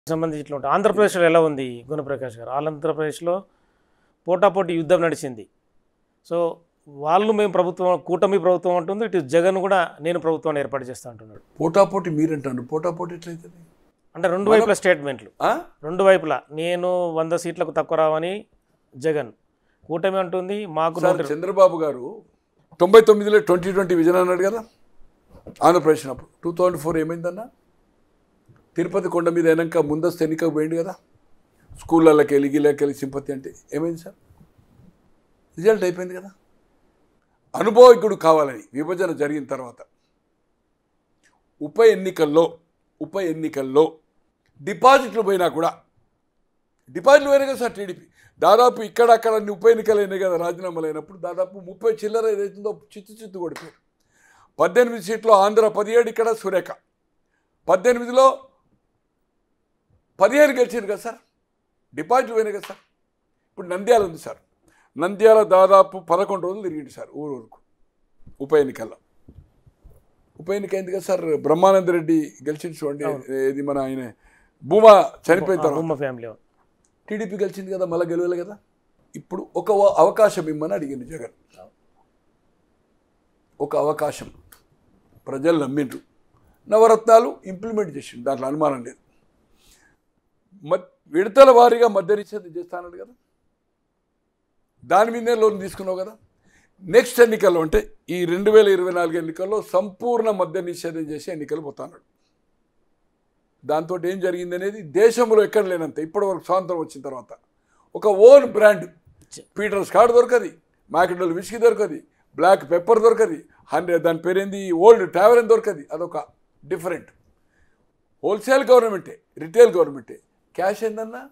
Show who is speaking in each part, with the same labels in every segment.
Speaker 1: సంబంధించి ఇట్లా ఉంటుంది ఆంధ్రప్రదేశ్లో ఎలా ఉంది గుణప్రకాష్ గారు ఆంధ్రప్రదేశ్లో పోటాపోటీ యుద్ధం నడిచింది సో వాళ్ళు మేము ప్రభుత్వం కూటమి ప్రభుత్వం అంటుంది ఇటు జగన్ కూడా నేను ప్రభుత్వాన్ని ఏర్పాటు చేస్తా అంటున్నాడు
Speaker 2: పోటాపోటీ మీరంటారు పోటాపోటీ ఎట్లయితుంది
Speaker 1: అంటే రెండు వైపుల స్టేట్మెంట్లు
Speaker 2: ఆ?
Speaker 1: రెండు వైపులా నేను వంద సీట్లకు తక్కువ రావని జగన్ కూటమి అంటుంది మాకు
Speaker 2: సార్
Speaker 1: నూట
Speaker 2: చంద్రబాబు గారు తొంభై తొమ్మిదిలో ట్వంటీ ట్వంటీ విజన్ అన్నాడు కదా ఆంధ్రప్రదేశ్ అప్పుడు టూ థౌజండ్ ఫోర్ ఏమైందన్నా తిరుపతి కొండ మీద అయినాక ముందస్తు ఎన్నికకు పోయింది కదా స్కూళ్ళకి వెళ్ళి గిళ్ళకి వెళ్ళి సింపతి అంటే ఏమైంది సార్ రిజల్ట్ అయిపోయింది కదా అనుభవజ్ఞుడు కావాలని విభజన జరిగిన తర్వాత ఉప ఎన్నికల్లో ఉప ఎన్నికల్లో డిపాజిట్లు పోయినా కూడా డిపాజిట్లు పోయినాయి కదా సార్ టీడీపీ దాదాపు ఇక్కడ అక్కడ అన్ని ఉప ఎన్నికలు అయినాయి కదా రాజీనామాలు అయినప్పుడు దాదాపు ముప్పై చిల్లర ఏదైతుందో చిత్తు చిత్తు కొడిపోయారు పద్దెనిమిది సీట్లు ఆంధ్ర పదిహేడు ఇక్కడ సురేఖ పద్దెనిమిదిలో పదిహేను గెలిచింది కదా సార్ డిపాజిట్లు పోయినాయి కదా సార్ ఇప్పుడు నంద్యాల ఉంది సార్ నంద్యాల దాదాపు పదకొండు రోజులు తిరిగింది సార్ ఊరు ఊరుకు ఉప ఎన్నికల్లో ఉప ఎన్నిక అయింది కదా సార్ బ్రహ్మానంద రెడ్డి గెలిచింది చూడండి ఇది మన ఆయన భూమా చనిపోయిన తర్వాత
Speaker 1: బొమ్మ ఫ్యామిలీ
Speaker 2: టీడీపీ గెలిచింది కదా మళ్ళీ గెలవలే కదా ఇప్పుడు ఒక వ- అవకాశం ఇమ్మని అడిగింది జగన్ ఒక అవకాశం ప్రజలు నమ్మిండ్రు నవరత్నాలు ఇంప్లిమెంట్ చేసిండు దాంట్లో అనుమానం లేదు మద్ విడతల వారీగా మధ్య నిషేధం చేస్తానడు కదా దాని మీదే లోన్ తీసుకున్నావు కదా నెక్స్ట్ ఎన్నికల్లో అంటే ఈ రెండు వేల ఇరవై నాలుగు ఎన్నికల్లో సంపూర్ణ మద్య నిషేధం చేసి ఎన్నికలు పోతాన్నాడు దాంతో ఏం జరిగింది అనేది దేశంలో ఎక్కడ లేనంత ఇప్పటివరకు స్వాతంత్రం వచ్చిన తర్వాత ఒక ఓన్ బ్రాండ్ పీటర్ స్కాట్ దొరకది మ్యాకెడల్ విస్కీ దొరకది బ్లాక్ పెప్పర్ దొరకది హండ్రెడ్ దాని పేరేంది ఓల్డ్ ట్రావెల్ దొరకది అదొక డిఫరెంట్ హోల్సేల్ గవర్నమెంటే రిటైల్ గవర్నమెంటే క్యాష్ ఏందన్నా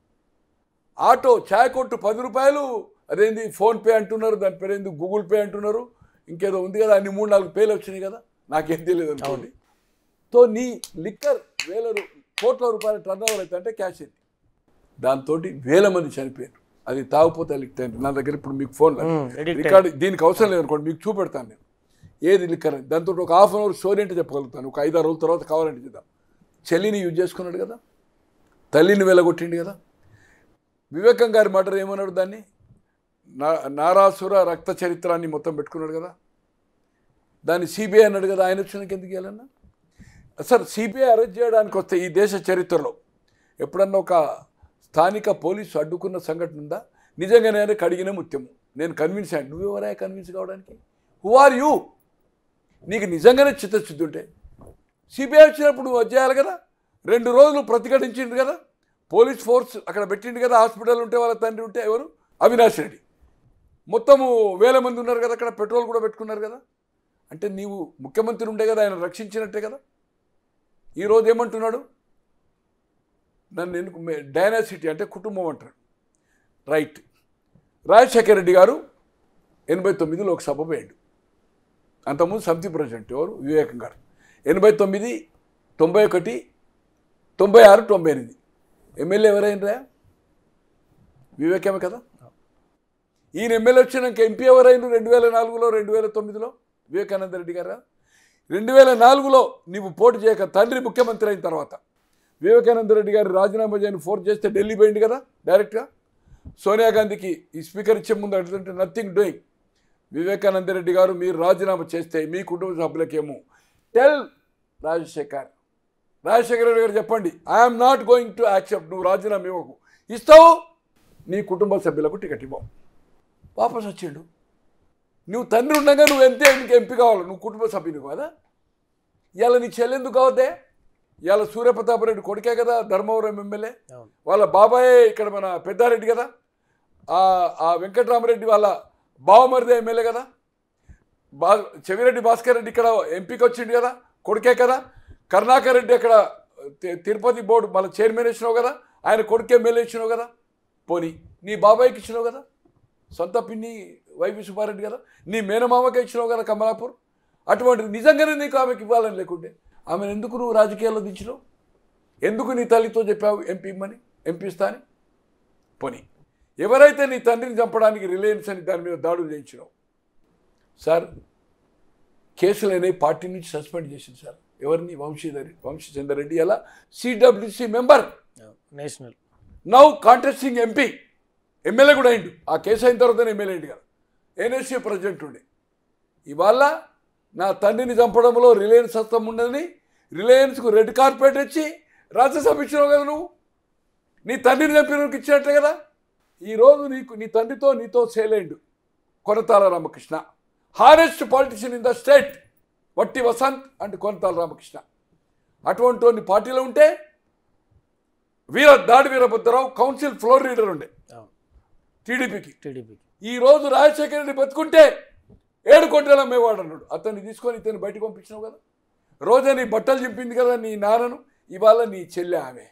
Speaker 2: ఆటో ఛాయ్ కొట్టు పది రూపాయలు అదేంది ఫోన్పే అంటున్నారు దాని పేరేంది గూగుల్ పే అంటున్నారు ఇంకేదో ఉంది కదా అన్ని మూడు నాలుగు పేలు వచ్చినాయి కదా నాకేం తెలియదు అనుకోండి తో నీ లిక్కర్ వేల రూ- కోట్ల రూపాయల టర్న్ ఓవర్ అయితే అంటే క్యాష్ అయింది దాంతో వేల మంది చనిపోయారు అది తాగుపోతే లిక్కర్ అయింది నా దగ్గర ఇప్పుడు మీకు ఫోన్
Speaker 1: మ్మ్, edit
Speaker 2: రికార్డ్ దీనికి అవసరం లేదు అనుకోండి మీకు చూపెడతాను నేను ఏది లిక్కర్ అని దాంతో ఒక హాఫ్ అన్ అవర్ స్టోరీ అంటే చెప్పగలుగుతాను ఒక ఐదారు రోజుల తర్వాత కావాలంటే చేద్దాం చెల్లిని యూజ్ చేసుకున్నాడు కదా తల్లిని వెలగొట్టిండు కదా వివేకం గారి మాట ఏమన్నాడు దాన్ని నా నారాసుర రక్త చరిత్రాన్ని మొత్తం పెట్టుకున్నాడు కదా దాన్ని సిబిఐ అన్నాడు కదా ఆయన వచ్చినాక ఎందుకు ఇవ్వాలన్నా సార్ సిబిఐ అరెస్ట్ చేయడానికి వస్తే ఈ దేశ చరిత్రలో ఎప్పుడన్నా ఒక స్థానిక పోలీసు అడ్డుకున్న సంఘటన ఉందా నిజంగానే కడిగిన ముత్యము నేను కన్విన్స్ అయ్యాను నువ్వెవరా కన్విన్స్ కావడానికి హూ ఆర్ యూ నీకు నిజంగానే చిత్తశుద్ధి ఉంటే సిబిఐ వచ్చినప్పుడు నువ్వు వచ్చేయాలి కదా రెండు రోజులు ప్రతిఘటించిండు కదా పోలీస్ ఫోర్స్ అక్కడ పెట్టిండు కదా హాస్పిటల్ ఉంటే వాళ్ళ తండ్రి ఉంటే ఎవరు అవినాష్ రెడ్డి మొత్తము వేల మంది ఉన్నారు కదా అక్కడ పెట్రోల్ కూడా పెట్టుకున్నారు కదా అంటే నీవు ముఖ్యమంత్రి ఉండే కదా ఆయన రక్షించినట్టే కదా ఈరోజు ఏమంటున్నాడు నన్ను ఎందుకు డైనాసిటీ అంటే కుటుంబం అంటారు రైట్ రాజశేఖర రెడ్డి గారు ఎనభై తొమ్మిది లోక్సభ పోయాడు అంతకుముందు సమితి ప్రెసిడెంట్ ఎవరు వివేకం గారు ఎనభై తొమ్మిది తొంభై ఒకటి తొంభై ఆరు తొంభై ఎనిమిది ఎమ్మెల్యే ఎవరైనరా వివేకమే కదా ఈయన ఎమ్మెల్యే వచ్చినాక ఎంపీ ఎవరైనా రెండు వేల నాలుగులో రెండు వేల తొమ్మిదిలో వివేకానంద రెడ్డి గారా రెండు వేల నాలుగులో నీవు పోటీ చేయక తండ్రి ముఖ్యమంత్రి అయిన తర్వాత వివేకానంద రెడ్డి గారు రాజీనామా చేయని ఫోర్స్ చేస్తే ఢిల్లీ పోయింది కదా డైరెక్ట్గా సోనియా గాంధీకి ఈ స్పీకర్ ఇచ్చే ముందు అడుగుతుంటే నథింగ్ డూయింగ్ వివేకానంద రెడ్డి గారు మీరు రాజీనామా చేస్తే మీ కుటుంబ సభ్యులకేమో టెల్ రాజశేఖర్ రాజశేఖర రెడ్డి గారు చెప్పండి I'm not going to accept నువ్వు రాజీనామా ఇవ్వకు ఇస్తావు నీ కుటుంబ సభ్యులకు టికెట్ ఇవ్వవు వాపస్ వచ్చిండు నువ్వు తండ్రి ఉండగా నువ్వు ఎంతే నీకు ఎంపీ కావాలి నువ్వు కుటుంబ సభ్యుని కదా ఇవాళ నీ చెల్లెందుకు కావద్దే ఇవాళ సూర్యప్రతాప్ రెడ్డి కొడుకే కదా ధర్మవరం ఎమ్మెల్యే
Speaker 1: అవును
Speaker 2: వాళ్ళ బాబాయే ఇక్కడ మన పెద్దారెడ్డి కదా ఆ ఆ వెంకటరామరెడ్డి వాళ్ళ బావమరిదే ఎమ్మెల్యే కదా బా చెవిరెడ్డి భాస్కర్ రెడ్డి ఇక్కడ ఎంపీకి వచ్చిండు కదా కొడుకే కదా కరుణాకర్ రెడ్డి అక్కడ తి- తిరుపతి బోర్డు మళ్ళీ చైర్మన్ ఇచ్చినావు కదా ఆయన కొడుకు ఎమ్మెల్యే ఇచ్చినావు కదా పోనీ నీ బాబాయ్కి ఇచ్చినావు కదా సొంత పిన్ని వైవి సుబ్బారెడ్డి కదా నీ మేనమామకే ఇచ్చినావు కదా కమలాపూర్ అటువంటిది నిజంగానే నీకు ఆమెకి ఇవ్వాలని లేకుంటే ఆమెను ఎందుకు నువ్వు రాజకీయాల్లో దించినావు ఎందుకు నీ తల్లితో చెప్పావు ఎంపీ ఇమ్మని ఎంపీ ఇస్తా అని పోనీ ఎవరైతే నీ తండ్రిని చంపడానికి రిలయన్స్ అని దాని మీద దాడులు చేయించినావు సార్ కేసులు అనేవి పార్టీ నుంచి సస్పెండ్ చేసింది సార్ ఎవరిని వంశీధర్ వంశీచందర్ రెడ్డి అలా CWC member
Speaker 1: national
Speaker 2: now contesting MP MLA కూడా అయిండు ఆ కేసు అయిన తర్వాత ఎమ్మెల్యే అయింది కదా ఎన్ఎస్సీ ప్రెసిడెంట్ ఉండే ఇవాళ నా తండ్రిని చంపడంలో రిలయన్స్ హస్తం ఉండదని రిలయన్స్కు రెడ్ కార్పెట్ ఇచ్చి రాజ్యసభ ఇచ్చినావు కదా నువ్వు నీ తండ్రిని చంపినకి ఇచ్చినట్లే కదా ఈరోజు నీకు నీ తండ్రితో నీతో సేలేండు Konathala Ramakrishna honest politician in the state Vatti Vasanth and Konathala Ramakrishna అటువంటి వాడిని పార్టీలో ఉంటే వీర దాడి వీరభద్రరావు కౌన్సిల్ ఫ్లోర్ లీడర్ ఉండే టీడీపీకి
Speaker 1: టీడీపీకి
Speaker 2: ఈ రోజు రాజశేఖర రెడ్డి బతుకుంటే ఏడు కోట్ల అమ్మేవాడు అన్నాడు అతన్ని తీసుకొని ఇతన్ని బయటకు పంపించినావు కదా రోజా నీ బట్టలు చింపింది కదా నీ నాన్నను ఇవాళ నీ చెల్లె ఆమె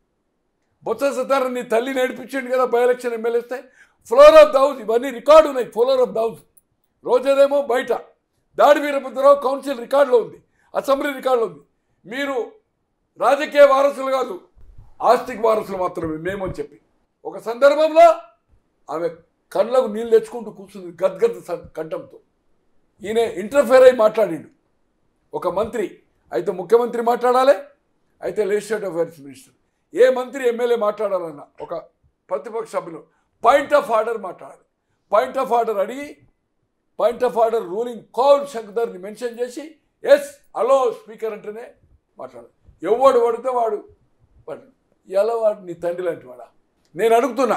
Speaker 2: బొత్స సత్తారాయణ నీ తల్లి నేర్పించింది కదా బై ఎలక్షన్ ఎమ్మెల్యేస్తే ఫ్లోర్ ఆఫ్ ద హౌస్ ఇవన్నీ రికార్డు ఉన్నాయి ఫ్లోర్ ఆఫ్ ద హౌస్ రోజాదేమో బయట దాడి వీరభద్రరావు కౌన్సిల్ రికార్డులో ఉంది అసెంబ్లీ రికార్డులో ఉంది మీరు రాజకీయ వారసులు కాదు ఆస్తిక వారసులు మాత్రమే మేము అని చెప్పి ఒక సందర్భంలో ఆమె కళ్ళకు నీళ్ళు తెచ్చుకుంటూ కూర్చుంది గద్గద్ స- కంఠంతో ఈయన ఇంటర్ఫేర్ అయి మాట్లాడిండు ఒక మంత్రి అయితే ముఖ్యమంత్రి మాట్లాడాలి అయితే లెజిస్లేటివ్ అఫైర్స్ మినిస్టర్ ఏ మంత్రి ఎమ్మెల్యే మాట్లాడాలన్నా ఒక ప్రతిపక్ష సభ్యులు పాయింట్ ఆఫ్ ఆర్డర్ మాట్లాడాలి పాయింట్ ఆఫ్ ఆర్డర్ అడిగి point of order ruling Kaul శంకర్ని మెన్షన్ చేసి ఎస్ అలో స్పీకర్ అంటేనే మాట్లాడాలి ఎవడు పడితే వాడు వాడు ఎలా వాడు నీ తండ్రి లాంటి వాడా నేను అడుగుతున్నా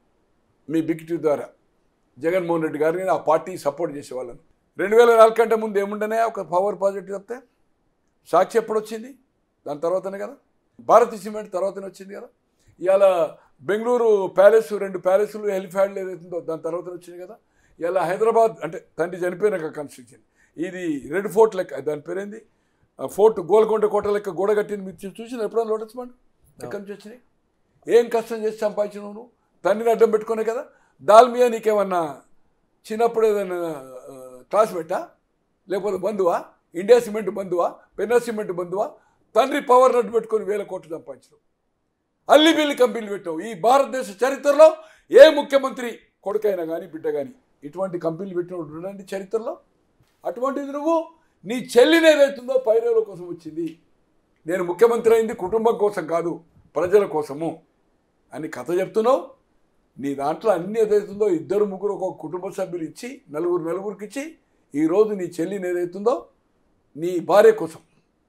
Speaker 2: మీ బిగ్ టీ ద్వారా జగన్మోహన్ రెడ్డి గారిని ఆ పార్టీ సపోర్ట్ చేసేవాళ్ళను రెండు వేల నాలుగు కంటే ముందు ఏముండనే ఒక పవర్ ప్రాజెక్ట్ చెప్తే సాక్షి ఎప్పుడు వచ్చింది దాని తర్వాతనే కదా భారతీ సిమెంట్ తర్వాతనే వచ్చింది కదా ఇవాళ బెంగళూరు ప్యాలెస్ రెండు ప్యాలెస్లు హెలిఫ్యాడ్లు ఏదైతుందో దాని తర్వాతనే వచ్చింది కదా ఇలా హైదరాబాద్ అంటే తండ్రి చనిపోయినాక కన్స్ట్రక్షన్ ఇది రెడ్ ఫోర్ట్ లెక్క దాని పేరేంది ఆ ఫోర్ట్ గోల్కొండ కోట లెక్క గోడ కట్టింది మీరు చూ- చూసిన ఎప్పుడైనా లోటస్ మండి ఎక్కడి నుంచి వచ్చినాయి ఏం కష్టం చేసి సంపాదించినావు నువ్వు తండ్రిని అడ్డం పెట్టుకునే కదా దాల్మియా నీకేమన్నా చిన్నప్పుడు ఏదైనా ఆ, క్లాస్మేటా లేకపోతే బంధువా ఇండియా సిమెంట్ బంధువా పెన్నా సిమెంట్ బంధువా తండ్రి పవర్ నడ్డు పెట్టుకొని వేల కోట్లు సంపాదించడం అల్లి బిల్లి కంపెనీలు పెట్టావు ఈ భారతదేశ చరిత్రలో ఏ ముఖ్యమంత్రి కొడుకైనా కానీ బిడ్డ కానీ ఇటువంటి కంపెనీలు పెట్టినప్పుడు ఉండండి చరిత్రలో అటువంటిది నువ్వు నీ చెల్లిని ఏదైతుందో పైరేవుల కోసం వచ్చింది నేను ముఖ్యమంత్రి అయింది కుటుంబం కోసం కాదు ప్రజల కోసము అని కథ చెప్తున్నావు నీ దాంట్లో అన్ని ఏదైతుందో ఇద్దరు ముగ్గురు ఒక కుటుంబ సభ్యులు ఇచ్చి నలుగురు నలుగురికి ఇచ్చి ఈరోజు నీ చెల్లిని ఏదైతుందో నీ భార్య కోసం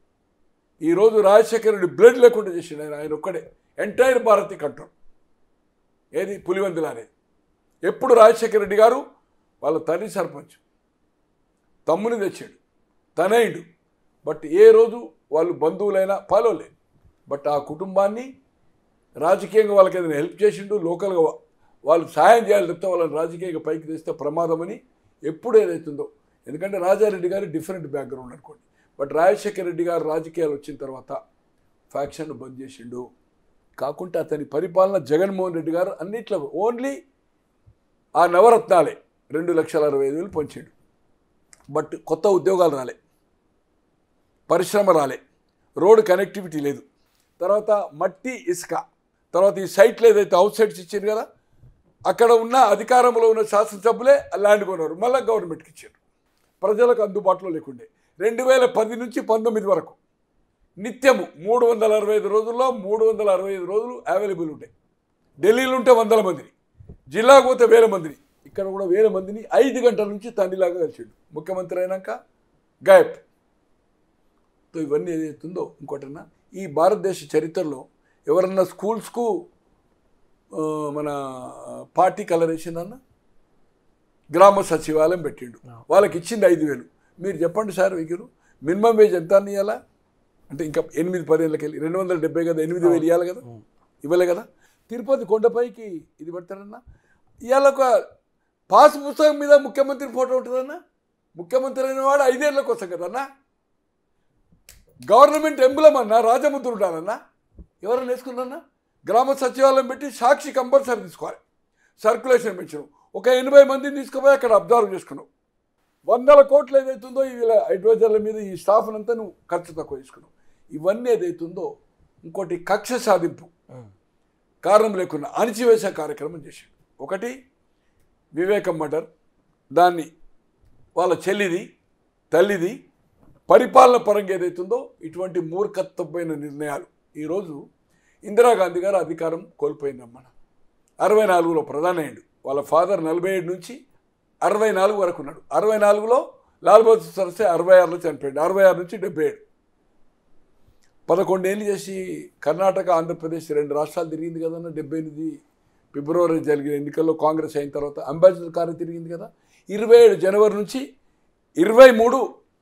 Speaker 2: ఈరోజు రాజశేఖర రెడ్డి బ్లడ్ లేకుండా చేసిండు ఆయన ఆయన ఒక్కడే ఎంటైర్ భారతీ కంట్రోల్ ఏది పులివెందుల అనేది ఎప్పుడు రాజశేఖర రెడ్డి గారు వాళ్ళ తల్లి సర్పంచ్ తమ్ముని తెచ్చాడు తనయుడు బట్ ఏ రోజు వాళ్ళు బంధువులైనా పాలోలే బట్ ఆ కుటుంబాన్ని రాజకీయంగా వాళ్ళకి ఏదైనా హెల్ప్ చేసిండు లోకల్గా వా- వాళ్ళు సాయం చేయాలి తప్పితే వాళ్ళని రాజకీయంగా పైకి తెస్తే ప్రమాదమని ఎప్పుడు ఏదైతుందో ఎందుకంటే రాజారెడ్డి గారి డిఫరెంట్ బ్యాక్గ్రౌండ్ అనుకోండి బట్ రాజశేఖర రెడ్డి గారు రాజకీయాలు వచ్చిన తర్వాత ఫ్యాక్షన్ బంద్ చేసిండు కాకుండా అతని పరిపాలన జగన్మోహన్ రెడ్డి గారు అన్నిట్లో ఓన్లీ ఆ నవరత్నాలే రెండు లక్షల అరవై ఐదు వేలు పంచాడు బట్ కొత్త ఉద్యోగాలు రాలే పరిశ్రమ రాలే రోడ్ కనెక్టివిటీ లేదు తర్వాత మట్టి ఇసుక తర్వాత ఈ సైట్లు ఏదైతే అవుట్ సైడ్స్ ఇచ్చారు కదా అక్కడ ఉన్న అధికారంలో ఉన్న శాసనసభ్యులే ల్యాండ్ కొన్నారు మళ్ళీ గవర్నమెంట్కి ఇచ్చారు ప్రజలకు అందుబాటులో లేకుండే రెండు వేల పది నుంచి పంతొమ్మిది వరకు నిత్యము మూడు వందల అరవై ఐదు రోజుల్లో మూడు వందల అరవై ఐదు రోజులు అవైలబుల్ ఉంటాయి ఢిల్లీలో ఉంటే వందల మందిని జిల్లాకు పోతే వేల మందిని ఇక్కడ కూడా వేల మందిని ఐదు గంటల నుంచి తండ్రిలాగా కలిసాడు ముఖ్యమంత్రి అయినాక గాయబ్ సో ఇవన్నీ ఏదైతుందో ఇంకోటన్నా ఈ భారతదేశ చరిత్రలో ఎవరన్నా స్కూల్స్కు ఆ, మన పార్టీ కలర్ వేసిందన్న గ్రామ సచివాలయం పెట్టిండు వాళ్ళకి ఇచ్చింది ఐదు వేలు మీరు చెప్పండి సార్ వికిరు మినిమం వేజ్ ఎంత అని ఇవ్వాలా అంటే ఇంకా ఎనిమిది పదేళ్ళకి వెళ్ళి రెండు వందల డెబ్బై కదా ఎనిమిది వేలు ఇవ్వాలి కదా ఇవ్వలే కదా తిరుపతి కొండపైకి ఇది పెడతారన్నా ఇవాళ ఒక పాస్ పుస్తకం మీద ముఖ్యమంత్రి ఫోటో ఉంటుందన్నా ముఖ్యమంత్రి అయిన వాడు ఐదేళ్ళకి వస్తాం కదన్నా గవర్నమెంట్ ఎంబులం అన్నా రాజముద్ర ఉండాలన్నా ఎవరైనా వేసుకున్నా గ్రామ సచివాలయం పెట్టి సాక్షి కంపల్సరీ తీసుకోవాలి సర్క్యులేషన్ పెంచడం ఒక ఎనభై మందిని తీసుకుపోయి అక్కడ అబ్జర్వ్ చేసుకున్నావు వందల కోట్లు ఏదైతుందో వీళ్ళ అడ్వైజర్ల మీద ఈ స్టాఫ్ అంతా నువ్వు ఖర్చు తక్కువ తీసుకున్నావు ఇవన్నీ ఏదైతుందో ఇంకోటి కక్ష సాధింపు కారణం లేకుండా అణిచివేసే కార్యక్రమం చేశాడు ఒకటి వివేకం మర్డర్ దాన్ని వాళ్ళ చెల్లిది తల్లిది పరిపాలన పరంగా ఏదైతుందో ఇటువంటి మూర్ఖత్వమైన నిర్ణయాలు ఈరోజు ఇందిరాగాంధీ గారు అధికారం కోల్పోయిందమ్మా అరవై నాలుగులో ప్రధాని అయ్యాడు వాళ్ళ ఫాదర్ నలభై ఏడు నుంచి అరవై నాలుగు వరకు ఉన్నాడు అరవై నాలుగులో లాల్ బహదూర్ సరస్వతి అరవై ఆరులో చనిపోయాడు అరవై ఆరు నుంచి డెబ్బై ఏడు పదకొండేళ్ళు చేసి కర్ణాటక ఆంధ్రప్రదేశ్ రెండు రాష్ట్రాలు తిరిగింది కదన్న డెబ్బై ఎనిమిది ఫిబ్రవరి జరిగిన ఎన్నికల్లో కాంగ్రెస్ అయిన తర్వాత అంబాసిడర్ కారు తిరిగింది కదా ఇరవై ఏడు జనవరి నుంచి ఇరవై మూడు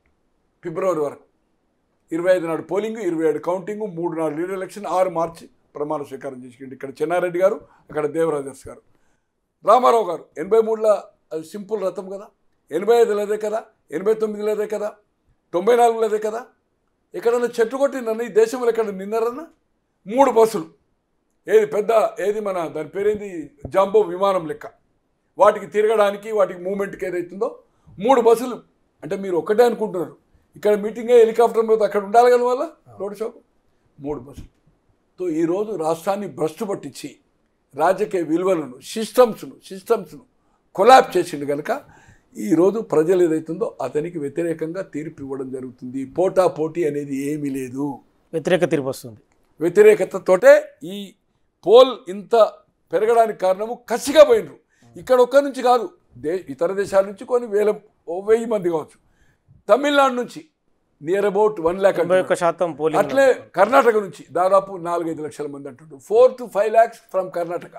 Speaker 2: ఫిబ్రవరి వరకు ఇరవై ఐదు నాడు పోలింగ్ ఇరవై ఏడు కౌంటింగ్ మూడు నాడు లీడర్ ఎలక్షన్ ఆరు మార్చి ప్రమాణ స్వీకారం చేసుకుంది ఇక్కడ చెన్నారెడ్డి గారు అక్కడ దేవరాజర్స్ గారు రామారావు గారు ఎనభై మూడులో అది సింపుల్ రథం కదా ఎనభై ఐదులో అదే కదా ఎనభై తొమ్మిదిలో అదే కదా తొంభై నాలుగులో అదే కదా ఎక్కడన్నా చెట్టు కొట్టి నన్ను ఈ దేశంలో ఎక్కడ నిన్నారన్నా మూడు బస్సులు ఏది పెద్ద ఏది మన దాని పేరేంది జంబో విమానం లెక్క వాటికి తిరగడానికి వాటికి మూమెంట్కి ఏదైతుందో మూడు బస్సులు అంటే మీరు ఒక్కటే అనుకుంటున్నారు ఇక్కడ మీటింగే హెలికాప్టర్ మీద అక్కడ ఉండాలి కదా వల్ల రోడ్ షోకు మూడు బస్సులు తో ఈరోజు రాష్ట్రాన్ని భ్రష్టు పట్టించి రాజకీయ విలువలను సిస్టమ్స్ను సిస్టమ్స్ను కొలాప్ చేసిండు కనుక ఈరోజు ప్రజలు ఏదైతుందో అతనికి వ్యతిరేకంగా తీర్పు ఇవ్వడం జరుగుతుంది పోటా పోటీ అనేది ఏమీ లేదు
Speaker 1: వ్యతిరేక తీర్పు వస్తుంది
Speaker 2: వ్యతిరేకతతోటే ఈ పోల్ ఇంత పెరగడానికి కారణము కసిగా పోయినరు ఇక్కడ ఒక్క నుంచి కాదు దే ఇతర దేశాల నుంచి కొన్ని వేల ఓ వెయ్యి మంది కావచ్చు తమిళనాడు నుంచి నియర్ అబౌట్ వన్ ల్యాక్
Speaker 1: తొంభై ఒక్క శాతం పోలింగ్
Speaker 2: అట్లే కర్ణాటక నుంచి దాదాపు నాలుగైదు లక్షల మంది అంటుండ్రు four to five lakhs from Karnataka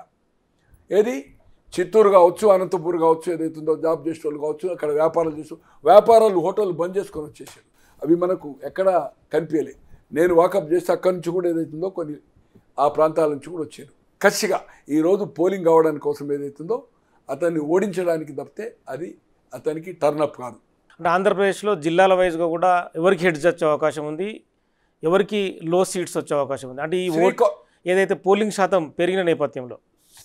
Speaker 2: ఏది చిత్తూరు కావచ్చు అనంతపూర్ కావచ్చు ఏదైతుందో జాబ్ చేసే వాళ్ళు కావచ్చు అక్కడ వ్యాపారాలు చేసు వ్యాపారాలు హోటల్ బంద్ చేసుకొని వచ్చేసారు అవి మనకు ఎక్కడ కనిపించలే నేను వాకప్ చేస్తే అక్కడి నుంచి కూడా ఏదైతుందో కొన్ని ఆ ప్రాంతాల నుంచి కూడా వచ్చారు కసిగా ఈరోజు పోలింగ్ కావడానికి కోసం ఏదైతుందో అతన్ని ఓడించడానికి తప్పితే అది అతనికి టర్నప్ కాదు
Speaker 1: అంటే ఆంధ్రప్రదేశ్లో జిల్లాల వైజ్గా కూడా ఎవరికి హెడ్స్ వచ్చే అవకాశం ఉంది ఎవరికి లో సీట్స్ వచ్చే అవకాశం ఉంది అంటే ఈ ఓట్
Speaker 2: శ్రీకా-
Speaker 1: ఏదైతే పోలింగ్ శాతం పెరిగిన నేపథ్యంలో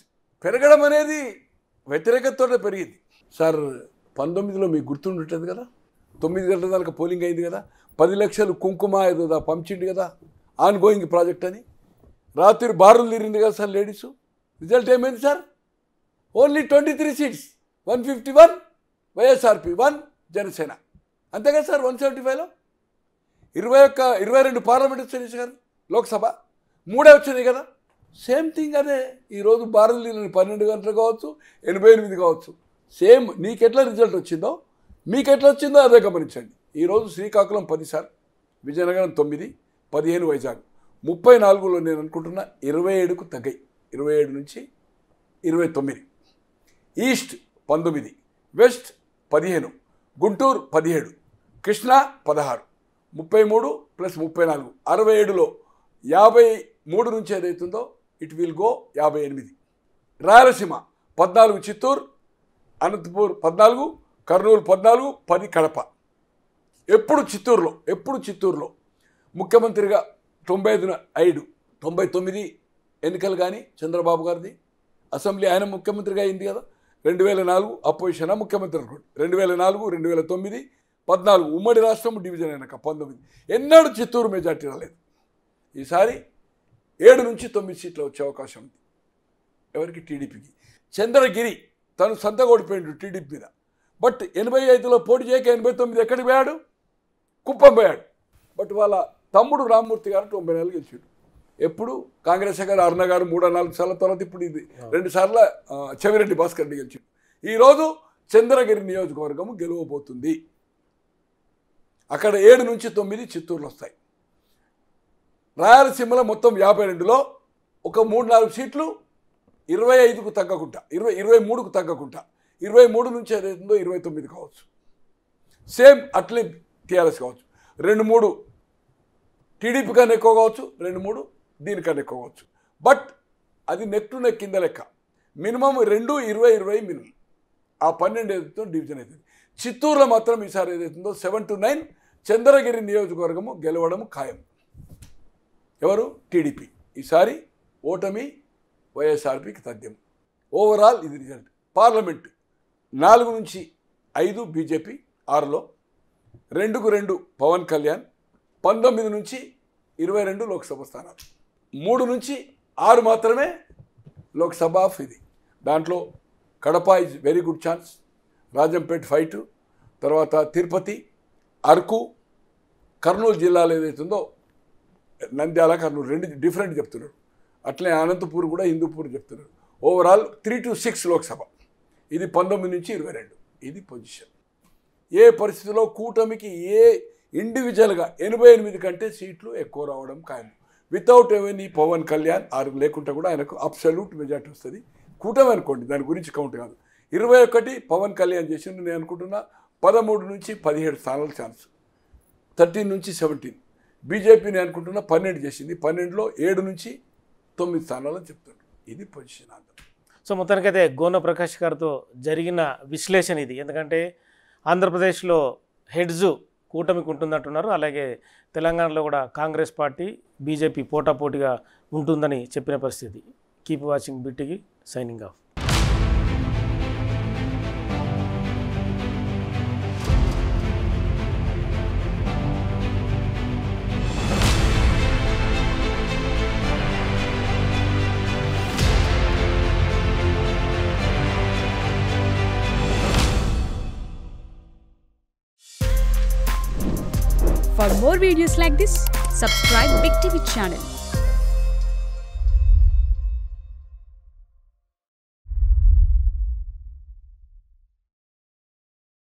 Speaker 2: పెరగడం అనేది వ్యతిరేకతతోనే పెరిగింది సార్ పంతొమ్మిదిలో మీకు గుర్తుండుంటుంది కదా తొమ్మిది గంటల దాకా పోలింగ్ అయింది కదా పది లక్షలు కుంకుమ ఏదో దా పంపించిండు కదా ఆన్ గోయింగ్ ప్రాజెక్ట్ అని రాత్రి బారులు తీరింది కదా సార్ లేడీస్ రిజల్ట్ ఏమైంది sir only twenty three seats one fifty one YSRP one Janasena అంతే కదా సార్ వన్ సెవెంటీ ఫైవ్లో ఇరవై ఒక్క ఇరవై రెండు పార్లమెంట్ వచ్చినాయి సార్ లోక్సభ మూడే వచ్చినాయి కదా సేమ్ థింగ్ అదే ఈరోజు భారతీయులు పన్నెండు గంటలు కావచ్చు ఎనభై ఎనిమిది కావచ్చు సేమ్ నీకెట్లా రిజల్ట్ వచ్చిందో మీకెట్లా వచ్చిందో అదే గమనించండి ఈరోజు శ్రీకాకుళం పది సార్ విజయనగరం తొమ్మిది పదిహేను వైజాగ్ ముప్పై నాలుగులో నేను అనుకుంటున్నా ఇరవై ఏడుకు తగ్గాయి ఇరవై ఏడు నుంచి ఇరవై తొమ్మిది ఈస్ట్ పంతొమ్మిది వెస్ట్ పదిహేను గుంటూరు పదిహేడు కృష్ణా పదహారు ముప్పై మూడు ప్లస్ ముప్పై నాలుగు అరవై ఏడులో యాభై మూడు నుంచి ఏదైతుందో ఇట్ విల్ గో యాభై ఎనిమిది రాయలసీమ పద్నాలుగు చిత్తూరు అనంతపూర్ పద్నాలుగు కర్నూలు పద్నాలుగు పది కడప ఎప్పుడు చిత్తూరులో ఎప్పుడు చిత్తూరులో ముఖ్యమంత్రిగా తొంభై ఐదున ఐదు తొంభై తొమ్మిది ఎన్నికలు కానీ చంద్రబాబు గారిది అసెంబ్లీ ఆయన ముఖ్యమంత్రిగా అయింది కదా రెండు వేల నాలుగు అపోజిషన్ ముఖ్యమంత్రి అనుకోండి రెండు వేల నాలుగు రెండు వేల తొమ్మిది పద్నాలుగు ఉమ్మడి రాష్ట్రం డివిజన్ అయినాక పంతొమ్మిది ఎన్నడూ చిత్తూరు మెజార్టీ రాలేదు ఈసారి ఏడు నుంచి తొమ్మిది సీట్లు వచ్చే అవకాశం ఉంది ఎవరికి టీడీపీకి చంద్రగిరి తను సొంతగా ఓడిపోయాడు టీడీపీ మీద బట్ ఎనభై ఐదులో పోటీ చేయక ఎనభై తొమ్మిది ఎక్కడికి పోయాడు కుప్పం పోయాడు బట్ వాళ్ళ తమ్ముడు రామ్మూర్తి గారు తొంభై నెలలు గెలిచాడు ఎప్పుడు కాంగ్రెస్ గారు అరుణ గారు మూడో నాలుగు సార్ల తర్వాత ఇప్పుడు ఇది రెండు సార్ల ఆ, చెవిరెడ్డి భాస్కర్ రెడ్డి గెలిచాడు ఈరోజు చంద్రగిరి నియోజకవర్గం గెలవబోతుంది అక్కడ ఏడు నుంచి తొమ్మిది చిత్తూరులో వస్తాయి రాయలసీమలో మొత్తం యాభై రెండులో ఒక మూడు నాలుగు సీట్లు ఇరవై ఐదుకు తగ్గకుండా ఇరవై ఇరవై మూడుకు తగ్గకుండా ఇరవై మూడు నుంచి ఏదైతుందో ఇరవై తొమ్మిది కావచ్చు సేమ్ అట్లే టీఆర్ఎస్ కావచ్చు రెండు మూడు టీడీపీ కన్నా ఎక్కువ కావచ్చు రెండు మూడు దీనికన్నా ఎక్కువ కావచ్చు బట్ అది నెక్ టు నెక్ కింద లెక్క మినిమం రెండు ఇరవై ఇరవై మినిమం ఆ పన్నెండు ఏదైతుందో డివిజన్ అవుతుంది చిత్తూరులో మాత్రం ఈసారి ఏదైతుందో సెవెన్ టు నైన్ చంద్రగిరి నియోజకవర్గము గెలవడం ఖాయం ఎవరు టీడీపీ ఈసారి ఓటమి వైఎస్ఆర్పీకి తథ్యం ఓవరాల్ ఇది రిజల్ట్ పార్లమెంట్ నాలుగు నుంచి ఐదు బీజేపీ ఆరులో రెండుకు రెండు పవన్ కళ్యాణ్ పంతొమ్మిది నుంచి ఇరవై రెండు లోక్సభ స్థానాలు మూడు నుంచి ఆరు మాత్రమే లోక్సభ ఆఫ్ ఇది దాంట్లో Kadapa is very good chance Rajampet fight తర్వాత తిరుపతి అరకు కర్నూలు జిల్లాలో ఏదైతుందో నంద్యాల కర్నూలు రెండు డిఫరెంట్ చెప్తున్నాడు అట్లే అనంతపూర్ కూడా హిందూపూర్ చెప్తున్నారు overall three to six Lok Sabha ఇది పంతొమ్మిది నుంచి ఇరవై రెండు ఇది పొజిషన్ ఏ పరిస్థితిలో కూటమికి ఏ ఇండివిజువల్గా ఎనభై ఎనిమిది కంటే సీట్లు ఎక్కువ రావడం ఖాయం వితౌట్ ఎవెనీ పవన్ కళ్యాణ్ ఆరు లేకుంటే కూడా ఆయనకు అబ్సల్యూట్ మెజార్టీ వస్తుంది కూటమి అనుకోండి దాని గురించి కౌంట్ కాదు ఇరవై ఒకటి పవన్ కళ్యాణ్ చేసిండు నేను అనుకుంటున్నా పదమూడు నుంచి పదిహేడు స్థానాల ఛాన్స్ థర్టీన్ నుంచి సెవెంటీన్ బీజేపీ నేను అనుకుంటున్నా పన్నెండు చేసింది పన్నెండులో ఏడు నుంచి తొమ్మిది స్థానాలని చెప్తాడు ఇది పొజిషన్ అంతా
Speaker 1: సో మొత్తానికైతే గోన ప్రకాష్ గారితో జరిగిన విశ్లేషణ ఇది ఎందుకంటే ఆంధ్రప్రదేశ్లో హెడ్జు కూటమికి ఉంటుందంటున్నారు అలాగే తెలంగాణలో కూడా కాంగ్రెస్ పార్టీ బీజేపీ పోటాపోటీగా ఉంటుందని చెప్పిన పరిస్థితి కీప్ వాచింగ్ బిట్టికి signing off
Speaker 3: For more videos like this, subscribe Big TV channel